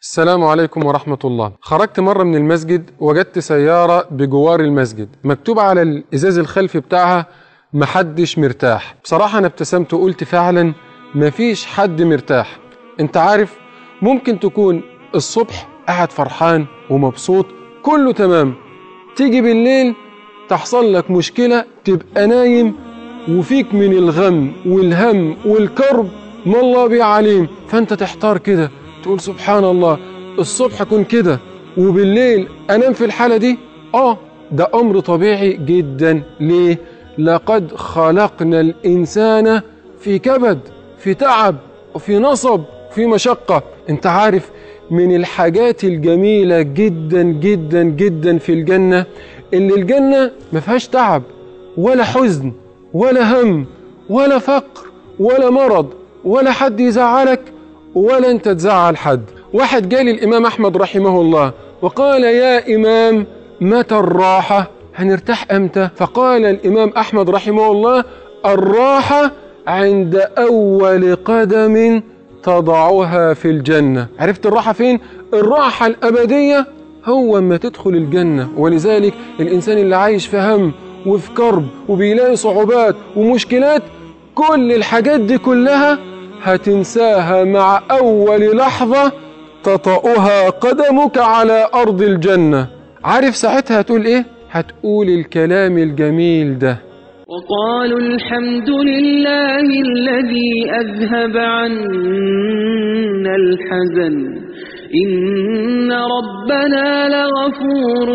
السلام عليكم ورحمة الله خرجت مرة من المسجد وجدت سيارة بجوار المسجد مكتوب على الإزاز الخلفي بتاعها محدش مرتاح بصراحة أنا ابتسمت وقلت فعلا مفيش حد مرتاح انت عارف ممكن تكون الصبح قاعد فرحان ومبسوط كله تمام تيجي بالليل تحصل لك مشكلة تبقى نايم وفيك من الغم والهم والكرب ما الله بيه عليم فانت تحتار كده تقول سبحان الله الصبح اكون كده وبالليل انام في الحالة دي اه ده امر طبيعي جدا ليه لقد خلقنا الانسان في كبد في تعب وفي نصب في مشقة انت عارف من الحاجات الجميلة جدا جدا جدا في الجنة ان الجنة ما فيهاش تعب ولا حزن ولا هم ولا فقر ولا مرض ولا حد يزعلك ولا انت تزعل حد واحد جالي الامام احمد رحمه الله وقال يا امام متى الراحة هنرتاح امتى فقال الامام احمد رحمه الله الراحة عند اول قدم تضعها في الجنة عرفت الراحة فين الراحة الابدية هو ما تدخل الجنة ولذلك الانسان اللي عايش في هم وفي كرب وبيلاقي صعوبات ومشكلات كل الحاجات دي كلها هتنساها مع أول لحظة تطأها قدمك على أرض الجنة عارف ساعتها هتقول إيه؟ هتقول الكلام الجميل ده وقالوا الحمد لله الذي أذهب عنا الحزن إن ربنا لغفور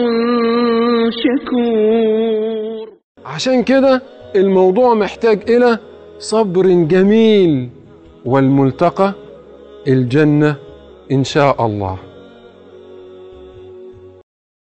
شكور عشان كده الموضوع محتاج إلى صبر جميل والملتقى الجنة إن شاء الله